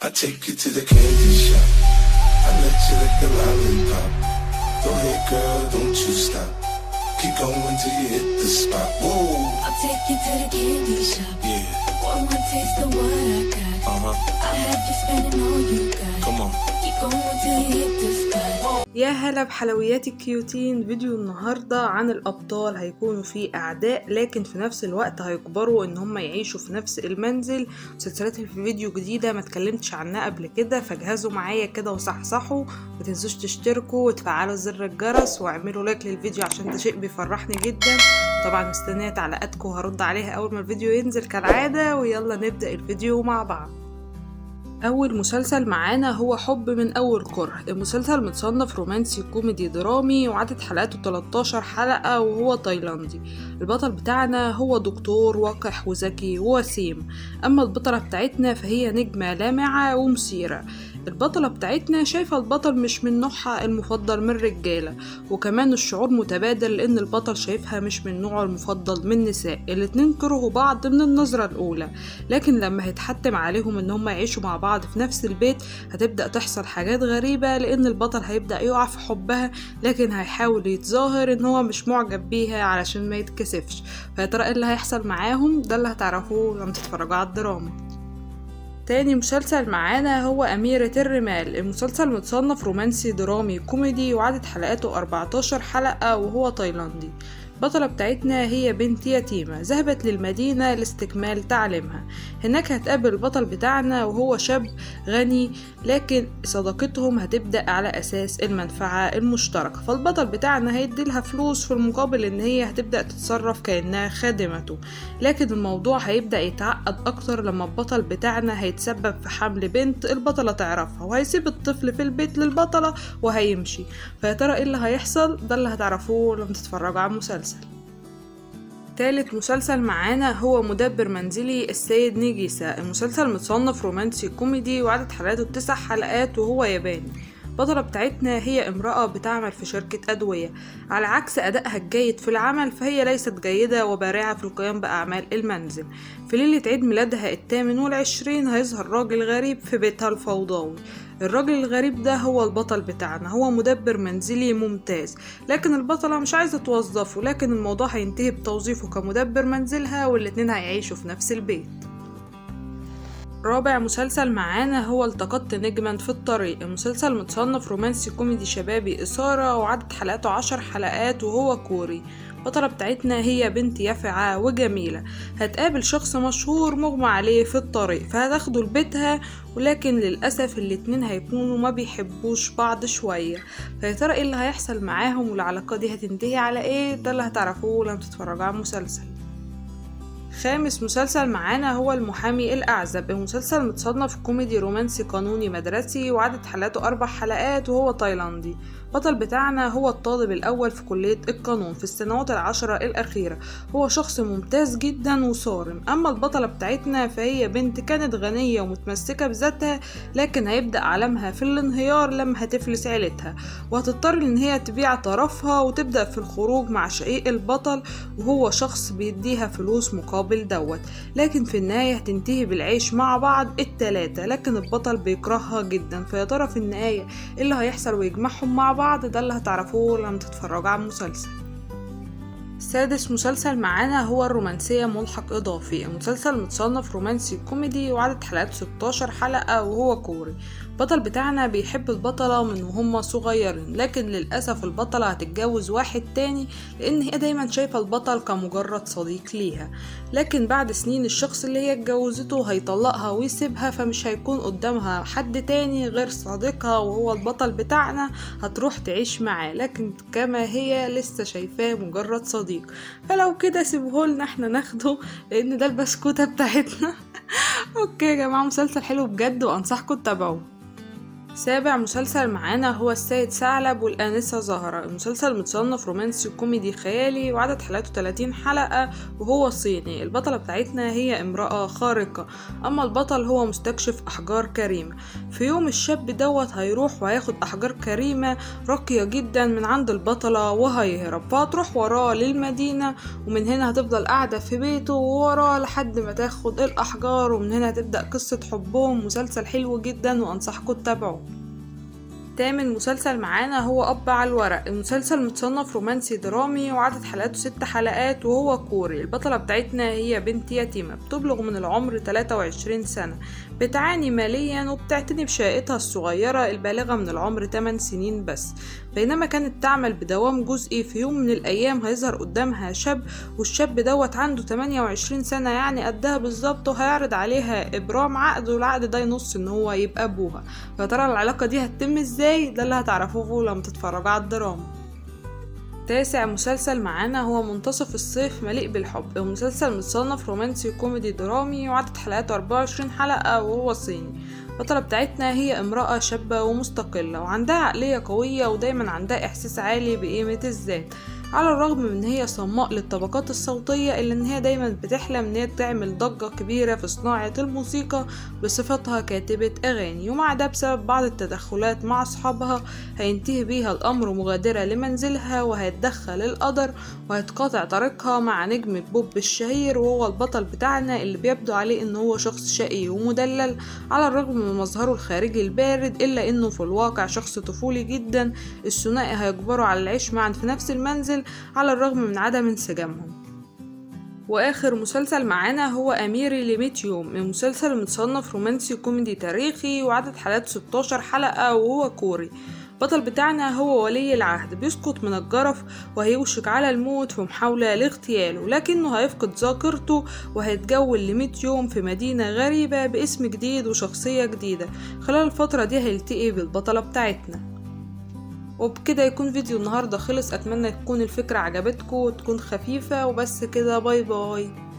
I take you to the candy shop. I let you lick the lollipop. Go ahead, girl, don't you stop. Keep going till you hit the spot. Whoa, I'll take you to the candy shop. yeah, One more taste of what I got. uh huh. I'll have you spending all you got. Come on. Keep going till you hit the spot. يا هلا بحلويات الكيوتين فيديو النهاردة عن الأبطال هيكونوا فيه أعداء لكن في نفس الوقت هيجبروا إن هم يعيشوا في نفس المنزل مسلسلات في فيديو جديدة ما اتكلمتش عنها قبل كده فجهزوا معايا كده وصحصحوا متنسوش تشتركوا وتفعلوا زر الجرس واعملوا لايك للفيديو عشان ده شيء بيفرحني جدا طبعا مستنية تعليقاتكم وهرد عليها أول ما الفيديو ينزل كالعادة ويلا نبدأ الفيديو مع بعض أول مسلسل معانا هو حب من أول كره المسلسل متصنف رومانسي كوميدي درامي وعدد حلقاته 13 حلقة وهو تايلاندي البطل بتاعنا هو دكتور وقح وذكي ووسيم أما البطلة بتاعتنا فهي نجمة لامعة ومثيرة البطلة بتاعتنا شايفة البطل مش من نوعها المفضل من الرجالة وكمان الشعور متبادل لأن البطل شايفها مش من نوعه المفضل من النساء الاتنين كرهوا بعض من النظرة الأولى لكن لما هيتحتم عليهم إن هما يعيشوا مع بعض في نفس البيت هتبدأ تحصل حاجات غريبة لأن البطل هيبدأ يقع في حبها لكن هيحاول يتظاهر إن هو مش معجب بيها علشان ما يتكسفش فيا ترى إيه اللي هيحصل معاهم ده اللي هتعرفوه لما تتفرجوا على الدراما تاني مسلسل معانا هو أميرة الرمال المسلسل متصنف رومانسي درامي كوميدي وعدد حلقاته 14 حلقة وهو تايلاندي البطلة بتاعتنا هي بنت يتيمة ذهبت للمدينة لاستكمال تعليمها هناك هتقابل البطل بتاعنا وهو شاب غني لكن صداقتهم هتبدأ على أساس المنفعة المشتركة فالبطل بتاعنا هيديلها فلوس في المقابل إن هي هتبدأ تتصرف كأنها خادمته لكن الموضوع هيبدأ يتعقد أكتر لما البطل بتاعنا هيتسبب في حمل بنت البطلة تعرفها وهيسيب الطفل في البيت للبطلة وهيمشي فيا ترى ايه اللي هيحصل ده اللي هتعرفوه لما تتفرجوا على المسلسل تالت مسلسل معانا هو مدبر منزلي السيد نيجيسا المسلسل متصنف رومانسي كوميدي وعدد حلقاته تسع حلقات وهو ياباني البطلة بتاعتنا هي امرأة بتعمل في شركة أدوية على عكس أدائها الجيد في العمل فهي ليست جيدة وبارعة في القيام بأعمال المنزل في ليلة عيد ميلادها الثامن والعشرين هيظهر راجل غريب في بيتها الفوضوي الراجل الغريب ده هو البطل بتاعنا هو مدبر منزلي ممتاز لكن البطلة مش عايزة توظفه لكن الموضوع هينتهي بتوظيفه كمدبر منزلها والاتنين هيعيشوا في نفس البيت رابع مسلسل معانا هو التقطت نجما في الطريق المسلسل متصنف رومانسي كوميدي شبابي إثارة وعدد حلقاته عشر حلقات وهو كوري البطلة بتاعتنا هي بنت يافعة وجميلة هتقابل شخص مشهور مغمى عليه في الطريق فهتاخده لبيتها ولكن للأسف الاتنين هيكونوا ما بيحبوش بعض شوية فيا ترى ايه اللي هيحصل معاهم والعلاقة دي هتنتهي على ايه ده اللي هتعرفوه لما تتفرجوا على المسلسل خامس مسلسل معانا هو المحامي الأعزب المسلسل متصنف كوميدي رومانسي قانوني مدرسي وعدد حلقاته أربع حلقات وهو تايلاندي البطل بتاعنا هو الطالب الأول في كلية القانون في السنوات العشرة الأخيرة هو شخص ممتاز جدا وصارم أما البطلة بتاعتنا فهي بنت كانت غنية ومتمسكة بذاتها لكن هيبدأ عالمها في الانهيار لما هتفلس عيلتها وهتضطر إن هي تبيع طرفها وتبدأ في الخروج مع شقيق البطل وهو شخص بيديها فلوس مقابل دوت لكن في النهاية هتنتهي بالعيش مع بعض التلاتة لكن البطل بيكرهها جدا فيا ترى في النهاية ايه اللي هيحصل ويجمعهم مع بعض ده اللي هتعرفوه لما تتفرجوا على المسلسل سادس مسلسل معانا هو الرومانسية ملحق إضافي المسلسل متصنف رومانسي كوميدي وعدد حلقاته 16 حلقة وهو كوري البطل بتاعنا بيحب البطلة من وهم صغيرين لكن للأسف البطلة هتتجوز واحد تاني لأن هي دايما شايفة البطل كمجرد صديق ليها لكن بعد سنين الشخص اللي هي اتجوزته هيطلقها ويسيبها فمش هيكون قدامها حد تاني غير صديقها وهو البطل بتاعنا هتروح تعيش معاه لكن كما هي لسه شايفاه مجرد صديق فلو كده سيبهولنا احنا ناخده لان ده البسكوتة بتاعتنا اوكي يا جماعة مسلسل حلو بجد وانصحكم تتابعوه سابع مسلسل معانا هو السيد ثعلب والآنسة زهرة المسلسل متصنف رومانسي وكوميدي خيالي وعدد حلقاته 30 حلقة وهو صيني البطلة بتاعتنا هي امرأة خارقة أما البطل هو مستكشف أحجار كريمة في يوم الشاب دوت هيروح وهياخد أحجار كريمة راقية جدا من عند البطلة وهيهرب فهتروح وراه للمدينة ومن هنا هتفضل قاعدة في بيته ووراه لحد ما تاخد الأحجار ومن هنا هتبدأ قصة حبهم مسلسل حلو جدا وأنصحكم تتابعوه تامن مسلسل معانا هو أب على الورق المسلسل متصنف رومانسي درامي وعدد حلقاته ست حلقات وهو كوري البطلة بتاعتنا هي بنت يتيمة بتبلغ من العمر 23 سنة بتعاني ماليا وبتعتني بشقتها الصغيرة البالغة من العمر 8 سنين بس بينما كانت تعمل بدوام جزئي في يوم من الأيام هيظهر قدامها شاب والشاب دوت عنده 28 سنة يعني قدها بالظبط وهيعرض عليها إبرام عقد والعقد ده ينص إن هو يبقى أبوها يا ترى العلاقة دي هتتم إزاي ده اللي هتعرفوه لما تتفرجوا على الدراما تاسع مسلسل معانا هو منتصف الصيف مليء بالحب المسلسل متصنف رومانسي وكوميدي درامي وعدد حلقاته 24 حلقة وهو صيني البطلة بتاعتنا هي امرأة شابة ومستقلة وعندها عقلية قوية ودايما عندها إحساس عالي بقيمة الذات على الرغم من ان هي صماء للطبقات الصوتية الا ان هي دايما بتحلم ان هي تعمل ضجة كبيرة في صناعة الموسيقى بصفتها كاتبة اغاني ومع ده بسبب بعض التدخلات مع اصحابها هينتهي بيها الامر مغادرة لمنزلها وهيتدخل القدر وهيتقاطع طريقها مع نجم بوب الشهير وهو البطل بتاعنا اللي بيبدو عليه ان هو شخص شقي ومدلل على الرغم من مظهره الخارجي البارد الا انه في الواقع شخص طفولي جدا الثنائي هيجبره على العيش معا في نفس المنزل على الرغم من عدم انسجامهم واخر مسلسل معانا هو اميري لميت يوم المسلسل متصنف رومانسي كوميدي تاريخي وعدد حلقات 16 حلقة وهو كوري البطل بتاعنا هو ولي العهد بيسقط من الجرف وهيوشك على الموت في محاولة لاغتياله لكنه هيفقد ذاكرته وهيتجول لمية يوم في مدينة غريبة باسم جديد وشخصية جديدة خلال الفترة دي هيلتقي بالبطلة بتاعتنا وبكده يكون فيديو النهاردة خلص أتمنى تكون الفكرة عجبتكم وتكون خفيفة وبس كده باي باي